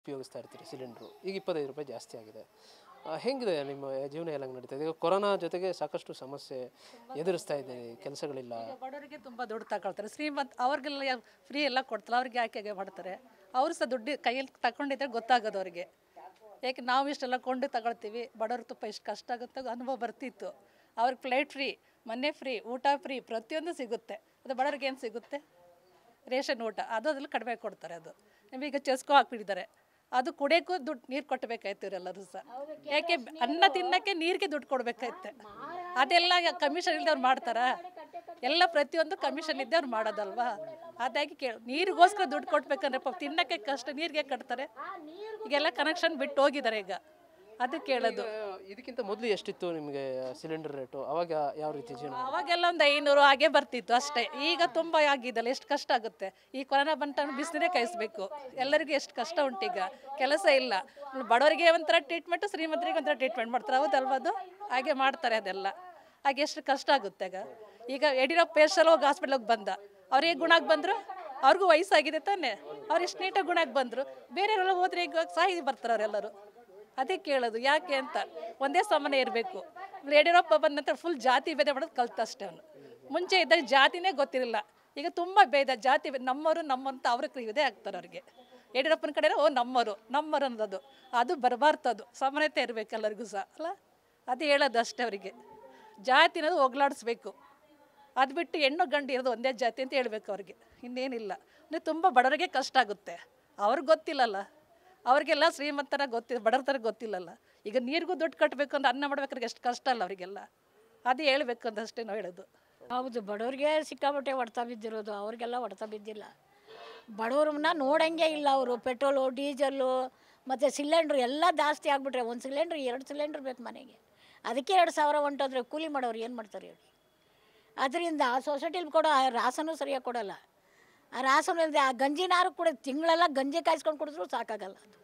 ಉಪಯೋಗಿಸ್ತಾ ಇರ್ತೀರಿ ಸಿಲಿಂಡ್ರು ಈಗ ಇಪ್ಪತ್ತೈದು ರೂಪಾಯಿ ಜಾಸ್ತಿ ಆಗಿದೆ ಆ, ಹೆಂಗಿದೆ ನಿಮ್ಮ ಜೀವನ ಎಲ್ಲ ಹೆಂಗೆ ನಡೀತಾ ಇದೆ ಈಗ ಕೊರೋನಾ ಜೊತೆಗೆ ಸಾಕಷ್ಟು ಸಮಸ್ಯೆ ಎದುರಿಸ್ತಾ ಇದ್ದೀರಿ ಕೆಲಸಗಳಿಲ್ಲ ಬಡವರಿಗೆ ತುಂಬ ದುಡ್ಡು ತಗೊಳ್ತಾರೆ ಶ್ರೀಮಂತ ಅವ್ರಿಗೆಲ್ಲ ಫ್ರೀ ಎಲ್ಲ ಕೊಡ್ತಾರೆ ಅವ್ರಿಗೆ ಯಾಕೆ ಮಾಡ್ತಾರೆ ಅವರು ಸಹ ದುಡ್ಡು ಕೈಯಲ್ಲಿ ತಗೊಂಡಿದ್ರೆ ಗೊತ್ತಾಗೋದು ಅವ್ರಿಗೆ ಯಾಕೆ ನಾವು ಇಷ್ಟೆಲ್ಲ ಕೊಂಡು ತಗೊಳ್ತೀವಿ ಬಡವ್ರ ತುಪ್ಪ ಎಷ್ಟು ಕಷ್ಟ ಆಗುತ್ತೆ ಅನುಭವ ಬರ್ತಿತ್ತು ಅವ್ರಿಗೆ ಪ್ಲೇಟ್ ಫ್ರೀ ಮನೆ ಫ್ರೀ ಊಟ ಫ್ರೀ ಪ್ರತಿಯೊಂದು ಸಿಗುತ್ತೆ ಅದು ಬಡವ್ರಿಗೆ ಏನು ಸಿಗುತ್ತೆ ರೇಷನ್ ಊಟ ಅದು ಅದ್ರಲ್ಲಿ ಕಡಿಮೆ ಕೊಡ್ತಾರೆ ಅದು ನಿಮೀಗ ಚೆಸ್ಕೋ ಹಾಕ್ಬಿಟ್ಟಿದ್ದಾರೆ ಅದು ಕುಡಿಯೋಕ್ಕೂ ದುಡ್ಡು ನೀರು ಕೊಟ್ಟಬೇಕಾಯ್ತು ಇವರೆಲ್ಲರೂ ಸಹ ಯಾಕೆ ಅನ್ನ ತಿನ್ನಕ್ಕೆ ನೀರಿಗೆ ದುಡ್ಡು ಕೊಡ್ಬೇಕಾಯ್ತೆ ಅದೆಲ್ಲ ಕಮಿಷನ್ ಇಲ್ದವ್ರು ಮಾಡ್ತಾರಾ ಎಲ್ಲ ಪ್ರತಿಯೊಂದು ಕಮಿಷನ್ ಇದ್ದೆ ಅವ್ರು ಮಾಡೋದಲ್ವಾ ಅದಾಗಿ ಕೇಳಿ ನೀರಿಗೋಸ್ಕರ ದುಡ್ಡು ಕೊಡ್ಬೇಕಂದ್ರೆ ಪಾಪ ತಿನ್ನಕ್ಕೆ ಕಷ್ಟ ನೀರಿಗೆ ಕಟ್ತಾರೆ ಈಗೆಲ್ಲ ಕನೆಕ್ಷನ್ ಬಿಟ್ಟು ಹೋಗಿದ್ದಾರೆ ಈಗ ಅದು ಕೇಳೋದು ಆ, ಇದಕ್ಕಿಂತ ಮೊದಲು ಎಷ್ಟಿತ್ತು ನಿಮಗೆ ಸಿಲಿಂಡರ್ ರೇಟು ಅವಾಗ ಯಾವ ರೀತಿ ಜೀವನ ಅವಾಗೆಲ್ಲ ಒಂದು ಐನೂರು ಹಾಗೆ ಬರ್ತಿತ್ತು ಅಷ್ಟೇ ಈಗ ತುಂಬ ಆಗಿದ್ದಲ್ಲ ಎಷ್ಟು ಕಷ್ಟ ಆಗುತ್ತೆ ಈ ಕೊರೋನಾ ಬಂಟ ಬಿಸಿಲೇ ಕಾಯಿಸ್ಬೇಕು ಎಲ್ಲರಿಗೂ ಎಷ್ಟು ಕಷ್ಟ ಉಂಟೀಗ ಕೆಲಸ ಇಲ್ಲ ಬಡವರಿಗೆ ಒಂಥರ ಟ್ರೀಟ್ಮೆಂಟು ಶ್ರೀಮಂತರಿಗೆ ಒಂಥರ ಟ್ರೀಟ್ಮೆಂಟ್ ಮಾಡ್ತಾರೆ ಹೌದಲ್ವಾ ಅದು ಹಾಗೆ ಮಾಡ್ತಾರೆ ಅದೆಲ್ಲ ಹಾಗೆ ಎಷ್ಟು ಕಷ್ಟ ಆಗುತ್ತೆ ಆಗ ಈಗ ಯಡಿಯೂರಪ್ಪ ಎಷ್ಟೆಲ್ಲ ಹೋಗಿ ಹಾಸ್ಪಿಟ್ಲಿಗೆ ಬಂದ ಅವ್ರಿಗೆ ಗುಣಕ್ಕೆ ಬಂದರು ಅವ್ರಿಗೂ ವಯಸ್ಸಾಗಿದೆ ತಾನೇ ಅವ್ರು ಎಷ್ಟು ನೀಟಾಗಿ ಗುಣಕ್ಕೆ ಬಂದರು ಬೇರೆಯವರೆಲ್ಲ ಹೋದ್ರೆ ಈಗ ಸಾಯಿ ಬರ್ತಾರೆ ಅವರೆಲ್ಲರೂ ಅದೇ ಕೇಳೋದು ಯಾಕೆ ಅಂತ ಒಂದೇ ಸಮಾನ ಇರಬೇಕು ಯಡಿಯೂರಪ್ಪ ಬಂದ ನಂತರ ಫುಲ್ ಜಾತಿ ಭೇದ ಮಾಡೋದು ಕಲ್ತ ಅಷ್ಟೇ ಅವನು ಮುಂಚೆ ಇದ್ದಾಗ ಜಾತಿನೇ ಗೊತ್ತಿರಲಿಲ್ಲ ಈಗ ತುಂಬ ಭೇದ ಜಾತಿ ಭೇದ ನಮ್ಮವರು ನಮ್ಮಂತ ಅವ್ರ ಇದೇ ಆಗ್ತಾರೆ ಅವ್ರಿಗೆ ಯಡಿಯೂರಪ್ಪನ ಕಡೆ ಓ ನಮ್ಮವರು ನಮ್ಮವರು ಅನ್ನೋದು ಅದು ಬರಬಾರ್ದು ಅದು ಸಮಾನತೆ ಇರಬೇಕು ಎಲ್ಲರಿಗೂ ಸಹ ಅಲ್ಲ ಅದು ಹೇಳೋದು ಅಷ್ಟೇ ಅವರಿಗೆ ಜಾತಿ ಅನ್ನೋದು ಹೋಗ್ಲಾಡಿಸ್ಬೇಕು ಅದು ಬಿಟ್ಟು ಹೆಣ್ಣು ಗಂಡು ಇರೋದು ಒಂದೇ ಜಾತಿ ಅಂತ ಹೇಳ್ಬೇಕು ಅವ್ರಿಗೆ ಇನ್ನೇನಿಲ್ಲ ಅಂದರೆ ತುಂಬ ಬಡವರಿಗೆ ಕಷ್ಟ ಆಗುತ್ತೆ ಅವ್ರಿಗೆ ಗೊತ್ತಿಲ್ಲಲ್ಲ ಅವ್ರಿಗೆಲ್ಲ ಶ್ರೀಮಂತರ ಗೊತ್ತಿಲ್ಲ ಬಡವ್ರ ಥರ ಗೊತ್ತಿಲ್ಲಲ್ಲ ಈಗ ನೀರಿಗೂ ದುಡ್ಡು ಕಟ್ಟಬೇಕು ಅಂದ್ರೆ ಅನ್ನ ಮಾಡ್ಬೇಕಾದ್ರೆ ಎಷ್ಟು ಕಷ್ಟ ಅಲ್ಲ ಅವರಿಗೆಲ್ಲ ಅದು ಹೇಳ್ಬೇಕು ಅಂತ ಅಷ್ಟೇ ನಾವು ಹೇಳೋದು ಹೌದು ಬಡವ್ರಿಗೆ ಸಿಕ್ಕಾಪಟ್ಟೆ ಹೊಡ್ತಾ ಬಿದ್ದಿರೋದು ಅವ್ರಿಗೆಲ್ಲ ಹೊಡ್ತಾ ಬಿದ್ದಿಲ್ಲ ಬಡವ್ರನ್ನ ನೋಡಂಗೆ ಇಲ್ಲ ಅವರು ಪೆಟ್ರೋಲು ಡೀಸೆಲ್ಲು ಮತ್ತು ಸಿಲಿಂಡ್ರು ಎಲ್ಲ ಜಾಸ್ತಿ ಆಗಿಬಿಟ್ರೆ ಒಂದು ಸಿಲಿಂಡ್ರ್ ಎರಡು ಸಿಲಿಂಡ್ರ್ ಬೇಕು ಮನೆಗೆ ಅದಕ್ಕೆ ಎರಡು ಸಾವಿರ ಹೊಂಟೋದ್ರೆ ಕೂಲಿ ಮಾಡೋರು ಏನು ಮಾಡ್ತಾರೆ ಹೇಳಿ ಅದರಿಂದ ಸೊಸೈಟಿಲಿ ಕೊಡೋ ಆ ರಾಸನೂ ಸರಿಯಾಗಿ ಕೊಡೋಲ್ಲ ಆ ರಾಸನ ಇಲ್ಲದೆ ಆ ಗಂಜಿನಾರು ಕೂಡ ತಿಂಗಳೆಲ್ಲ ಗಂಜಿ ಕಾಯಿಸ್ಕೊಂಡು ಕುಡಿದ್ರೂ ಸಾಕಾಗಲ್ಲ ಅದು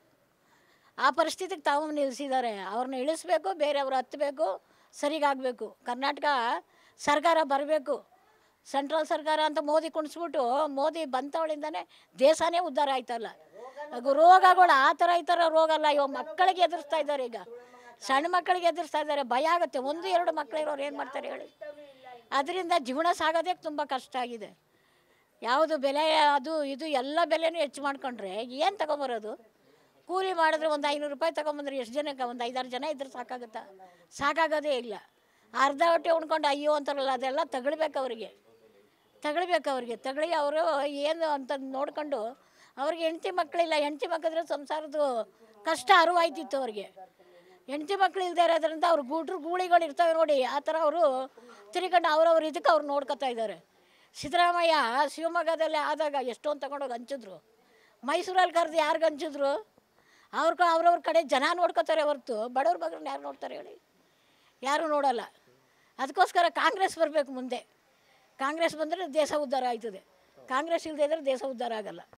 ಆ ಪರಿಸ್ಥಿತಿಗೆ ತಾವು ನಿಲ್ಲಿಸಿದ್ದಾರೆ ಅವ್ರನ್ನ ಇಳಿಸ್ಬೇಕು ಬೇರೆಯವರು ಹತ್ತಬೇಕು ಸರಿಗಾಗಬೇಕು ಕರ್ನಾಟಕ ಸರ್ಕಾರ ಬರಬೇಕು ಸೆಂಟ್ರಲ್ ಸರ್ಕಾರ ಅಂತ ಮೋದಿ ಕುಣಿಸ್ಬಿಟ್ಟು ಮೋದಿ ಬಂತವಳಿಂದನೇ ದೇಶನೇ ಉದ್ಧಾರ ಆಯ್ತಲ್ಲ ಈಗ ರೋಗಗಳು ಆ ಥರ ಈ ಥರ ರೋಗ ಅಲ್ಲ ಇವಾಗ ಮಕ್ಕಳಿಗೆ ಎದುರಿಸ್ತಾ ಇದ್ದಾರೆ ಈಗ ಸಣ್ಣ ಮಕ್ಕಳಿಗೆ ಎದುರಿಸ್ತಾ ಇದ್ದಾರೆ ಭಯ ಆಗುತ್ತೆ ಒಂದು ಎರಡು ಮಕ್ಕಳಿರೋರು ಏನು ಮಾಡ್ತಾರೆ ಹೇಳಿ ಅದರಿಂದ ಜೀವನ ಸಾಗೋದೇ ತುಂಬ ಕಷ್ಟ ಆಗಿದೆ ಯಾವುದು ಬೆಲೆ ಅದು ಇದು ಎಲ್ಲ ಬೆಲೆನೂ ಹೆಚ್ಚು ಮಾಡ್ಕೊಂಡ್ರೆ ಏನು ತಗೊಂಬರೋದು ಕೂಲಿ ಮಾಡಿದ್ರೆ ಒಂದು ಐನೂರು ರೂಪಾಯಿ ತಗೊಂಬಂದ್ರೆ ಎಷ್ಟು ಜನಕ್ಕೆ ಒಂದು ಐದಾರು ಜನ ಇದ್ರೆ ಸಾಕಾಗುತ್ತಾ ಸಾಕಾಗೋದೇ ಇಲ್ಲ ಅರ್ಧ ಹೊಟ್ಟೆ ಉಣ್ಕೊಂಡು ಅಯ್ಯೋ ಅಂತಾರಲ್ಲ ಅದೆಲ್ಲ ತಗೊಳ್ಬೇಕು ಅವರಿಗೆ ತಗೊಳ್ಬೇಕು ಅವ್ರಿಗೆ ತಗೊಳ್ಳಿ ಅವರು ಏನು ಅಂತ ನೋಡ್ಕೊಂಡು ಅವ್ರಿಗೆ ಹೆಂಡತಿ ಮಕ್ಕಳಿಲ್ಲ ಹೆಂಡತಿ ಮಕ್ಕಳಿದ್ರೆ ಸಂಸಾರದ್ದು ಕಷ್ಟ ಅರಿವಾಯ್ತಿತ್ತು ಅವ್ರಿಗೆ ಹೆಂಡತಿ ಮಕ್ಳು ಇಲ್ಲದೆ ಇರೋದ್ರಿಂದ ಅವ್ರು ಗೂಡ್ರು ಗೂಳಿಗಳು ಇರ್ತವೆ ನೋಡಿ ಆ ಥರ ಅವರು ತಿರ್ಕೊಂಡು ಅವ್ರವ್ರ ಇದಕ್ಕೆ ಅವ್ರು ನೋಡ್ಕೊತಾ ಇದ್ದಾರೆ ಸಿದ್ದರಾಮಯ್ಯ ಶಿವಮೊಗ್ಗದಲ್ಲಿ ಆದಾಗ ಎಷ್ಟೊಂದು ತಗೊಂಡೋಗಿ ಹಂಚಿದ್ರು ಮೈಸೂರಲ್ಲಿ ಕರೆದು ಯಾರಿಗೆ ಹಂಚಿದ್ರು ಅವ್ರ ಕ ಅವ್ರವ್ರ ಕಡೆ ಜನ ನೋಡ್ಕೋತಾರೆ ಹೊರ್ತು ಬಡವ್ರ ಮಗರನ್ನ ಯಾರು ನೋಡ್ತಾರೆ ಹೇಳಿ ಯಾರೂ ನೋಡಲ್ಲ ಅದಕ್ಕೋಸ್ಕರ ಕಾಂಗ್ರೆಸ್ ಬರಬೇಕು ಮುಂದೆ ಕಾಂಗ್ರೆಸ್ ಬಂದರೆ ದೇಶ ಉದ್ಧಾರ ಆಯ್ತದೆ ಕಾಂಗ್ರೆಸ್ ಇಲ್ಲದೆ ಇದ್ರೆ ದೇಶ ಉದ್ಧಾರ ಆಗಲ್ಲ